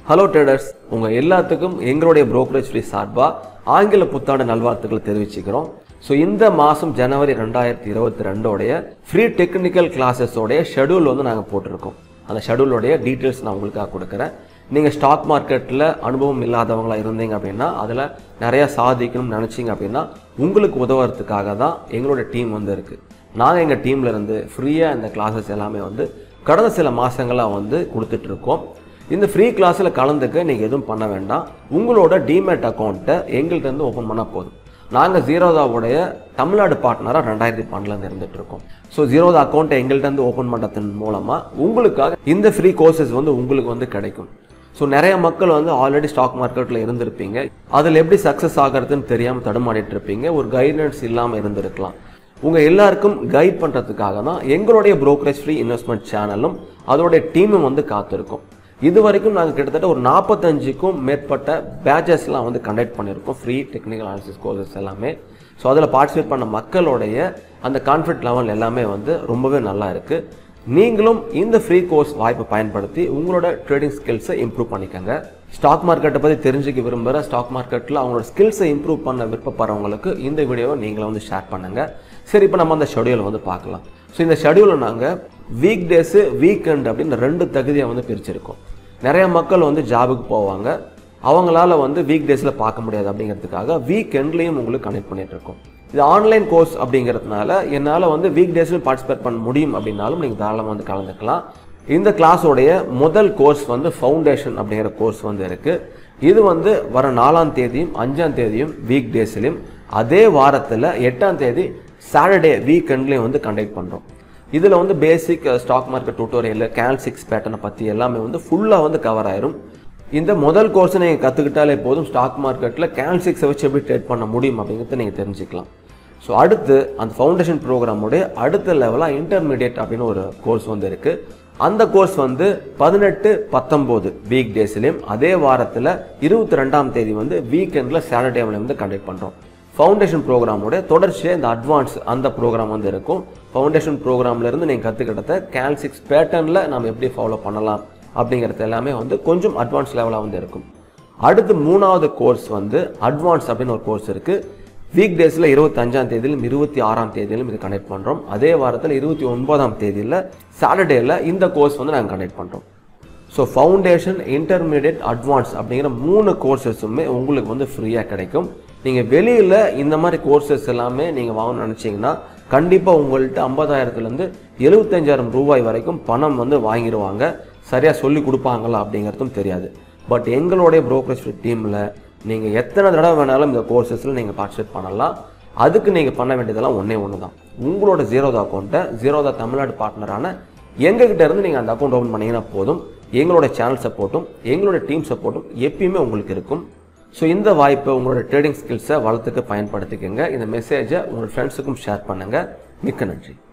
hello traders உங்கள் எல்லாத்துக்கும் எங்களுடைய brokerage free சார்பாக ஆங்கில புத்தாண்டு நல்வாழ்த்துக்களை தெரிவிச்சுக்கிறோம் ஸோ இந்த மாதம் ஜனவரி ரெண்டாயிரத்தி இருபத்தி ரெண்டோடைய ஃப்ரீ டெக்னிக்கல் கிளாஸஸோடைய ஷெடியூல் வந்து நாங்கள் போட்டிருக்கோம் அந்த ஷெடியூலோடைய டீட்டெயில்ஸ் நான் உங்களுக்காக கொடுக்குறேன் நீங்கள் ஸ்டாக் மார்க்கெட்டில் அனுபவம் இல்லாதவங்களா இருந்தீங்க அப்படின்னா அதில் நிறையா சாதிக்கணும்னு நினச்சிங்க அப்படின்னா உங்களுக்கு உதவுறதுக்காக தான் எங்களோட டீம் வந்து இருக்குது நாங்கள் எங்கள் டீம்ல இருந்து ஃப்ரீயாக இந்த கிளாஸஸ் எல்லாமே வந்து கடந்த சில மாதங்களாக வந்து கொடுத்துட்ருக்கோம் இந்த ஃப்ரீ கிளாஸில் கலந்துக்க நீங்கள் எதுவும் பண்ண வேண்டாம் உங்களோட டிமேட் அக்கௌண்ட்டை எங்கள்கிட்ட இருந்து ஓப்பன் பண்ணால் போதும் நாங்கள் ஜீரோதாவுடைய தமிழ்நாடு பார்ட்னராக ரெண்டாயிரத்தி பன்னெண்டுலேருந்து இருந்துட்டு இருக்கோம் ஸோ ஜீரோதா அக்கௌண்ட்டை எங்கள்கிட்ட இருந்து ஓப்பன் பண்ணுறதன் மூலமாக உங்களுக்காக இந்த ஃப்ரீ கோர்சஸ் வந்து உங்களுக்கு வந்து கிடைக்கும் ஸோ நிறைய மக்கள் வந்து ஆல்ரெடி ஸ்டாக் மார்க்கெட்டில் இருந்திருப்பீங்க அதில் எப்படி சக்ஸஸ் ஆகிறதுன்னு தெரியாமல் தடுமாடிட்டு இருப்பீங்க ஒரு கைடன்ஸ் இல்லாமல் இருந்திருக்கலாம் உங்கள் எல்லாருக்கும் கைட் பண்ணுறதுக்காக தான் எங்களுடைய brokerage ஃப்ரீ இன்வெஸ்ட்மெண்ட் சேனலும் அதோடைய டீமும் வந்து காத்திருக்கும் இது வரைக்கும் நாங்கள் கிட்டத்தட்ட ஒரு நாற்பத்தஞ்சுக்கும் மேற்பட்ட பேச்சஸ்லாம் வந்து கண்டக்ட் பண்ணியிருக்கோம் ஃப்ரீ டெக்னிக்கல் அனாலிசிஸ் கோர்சஸ் எல்லாமே ஸோ அதில் பார்ட்டிசிபேட் பண்ண மக்களுடைய அந்த கான்ஃபிடென்ட் லெவல் எல்லாமே வந்து ரொம்பவே நல்லா இருக்குது நீங்களும் இந்த ஃப்ரீ கோர்ஸ் வாய்ப்பை பயன்படுத்தி உங்களோட ட்ரேடிங் ஸ்கில்ஸை இம்ப்ரூவ் பண்ணிக்கோங்க ஸ்டாக் மார்க்கெட்டை பற்றி தெரிஞ்சுக்க விரும்புகிற ஸ்டாக் மார்க்கெட்டில் அவங்களோட ஸ்கில்ஸை இம்ப்ரூவ் பண்ண விருப்பப்படுறவங்களுக்கு இந்த வீடியோவை நீங்களும் வந்து ஷேர் பண்ணுங்கள் சரி இப்போ நம்ம அந்த ஷெடியூலை வந்து பார்க்கலாம் ஸோ இந்த ஷெடியூலை நாங்கள் வீக் டேஸு வீக்கெண்ட் அப்படின்னு ரெண்டு தகுதியை வந்து பிரிச்சிருக்கோம் நிறைய மக்கள் வந்து ஜாபுக்கு போவாங்க அவங்களால வந்து வீக் டேஸில் பார்க்க முடியாது அப்படிங்கிறதுக்காக வீக்கெண்ட்லேயும் உங்களுக்கு கனெக்ட் பண்ணிட்டு இருக்கோம் இது ஆன்லைன் கோர்ஸ் அப்படிங்கிறதுனால என்னால் வந்து வீக் டேஸ்லையும் பார்ட்டிசிபேட் பண்ண முடியும் அப்படின்னாலும் நீங்கள் தாராளமாக வந்து கலந்துக்கலாம் இந்த கிளாஸோடைய முதல் கோர்ஸ் வந்து ஃபவுண்டேஷன் அப்படிங்கிற கோர்ஸ் வந்து இருக்குது இது வந்து வர நாலாம் தேதியும் அஞ்சாம் தேதியும் வீக் டேஸ்லையும் அதே வாரத்தில் எட்டாம் தேதி சாட்டர்டே வீக்கெண்ட்லேயும் வந்து கண்டக்ட் பண்ணுறோம் இதில் வந்து பேசிக் ஸ்டாக் மார்க்கெட் டியூட்டோரியல் கேல் சிக்ஸ் பேட்டர்னை பற்றி எல்லாமே வந்து ஃபுல்லாக வந்து கவர் ஆயிரும் இந்த முதல் கோர்ஸை நீங்கள் கற்றுக்கிட்டாலே போதும் ஸ்டாக் மார்க்கெட்டில் கேல் சிக்ஸை வச்சு எப்படி ட்ரேட் பண்ண முடியும் அப்படிங்கிறத நீங்கள் தெரிஞ்சுக்கலாம் ஸோ அடுத்து அந்த ஃபவுண்டேஷன் ப்ரோக்ராமுடைய அடுத்த லெவலாக இன்டர்மீடியட் அப்படின்னு ஒரு கோர்ஸ் வந்து இருக்குது அந்த கோர்ஸ் வந்து பதினெட்டு பத்தொம்போது வீக் டேஸ்லேயும் அதே வாரத்தில் இருபத்தி ரெண்டாம் தேதி வந்து வீக்கெண்டில் சாட்டர்டேவில் வந்து கண்டக்ட் பண்ணுறோம் ஃபவுண்டேஷன் ப்ரோக்ராமோட தொடர்ச்சியாக இந்த அட்வான்ஸ் அந்த ப்ரோக்ராம் வந்து இருக்கும் ஃபவுண்டேஷன் ப்ரோக்ராம்லேருந்து நீங்கள் கற்றுக்கிட்டத கேல் சிக்ஸ் பேட்டர்னில் நம்ம எப்படி ஃபாலோ பண்ணலாம் அப்படிங்கிறது எல்லாமே வந்து கொஞ்சம் அட்வான்ஸ் லெவலாக வந்து இருக்கும் அடுத்து மூணாவது கோர்ஸ் வந்து அட்வான்ஸ் அப்படின்னு ஒரு கோர்ஸ் இருக்குது வீக் டேஸில் இருபத்தஞ்சாம் தேதியிலும் இருபத்தி ஆறாம் தேதியிலும் இது கனெக்ட் பண்ணுறோம் அதே வாரத்தில் இருபத்தி ஒன்பதாம் தேதியில் சாட்டர்டேயில் இந்த கோர்ஸ் வந்து நாங்கள் கனெக்ட் பண்ணுறோம் ஸோ ஃபவுண்டேஷன் இன்டர்மீடியட் அட்வான்ஸ் அப்படிங்கிற மூணு கோர்சஸுமே உங்களுக்கு வந்து ஃப்ரீயாக கிடைக்கும் நீங்கள் வெளியில் இந்த மாதிரி கோர்சஸ் எல்லாமே நீங்கள் வாங்கணும்னு நினச்சிங்கன்னா கண்டிப்பாக உங்கள்கிட்ட ஐம்பதாயிரத்துலேருந்து எழுபத்தஞ்சாயிரம் ரூபாய் வரைக்கும் பணம் வந்து வாங்கிடுவாங்க சரியாக சொல்லி கொடுப்பாங்களா அப்படிங்கிறதும் தெரியாது பட் எங்களுடைய brokerage டீமில் நீங்கள் எத்தனை தடவை வேணாலும் இந்த கோர்சஸில் நீங்கள் பார்ட்டிசிபேட் பண்ணலாம் அதுக்கு நீங்கள் பண்ண வேண்டியதெல்லாம் ஒன்றே ஒன்று தான் உங்களோட ஜீரோதா அக்கௌண்ட்டை ஜீரோதா தமிழ்நாடு பார்ட்னரான எங்ககிட்ட இருந்து நீங்கள் அந்த அக்கௌண்ட் ஓப்பன் பண்ணீங்கன்னா போதும் எங்களோட சேனல் சப்போர்ட்டும் எங்களோட டீம் சப்போர்ட்டும் எப்பயுமே உங்களுக்கு இருக்கும் ஸோ இந்த வாய்ப்பை உங்களோட ட்ரேடிங் ஸ்கில்ஸை வளர்த்துக்கு பயன்படுத்திக்கங்க இந்த மெசேஜை உங்களோட ஃப்ரெண்ட்ஸுக்கும் ஷேர் பண்ணுங்கள் மிக்க நன்றி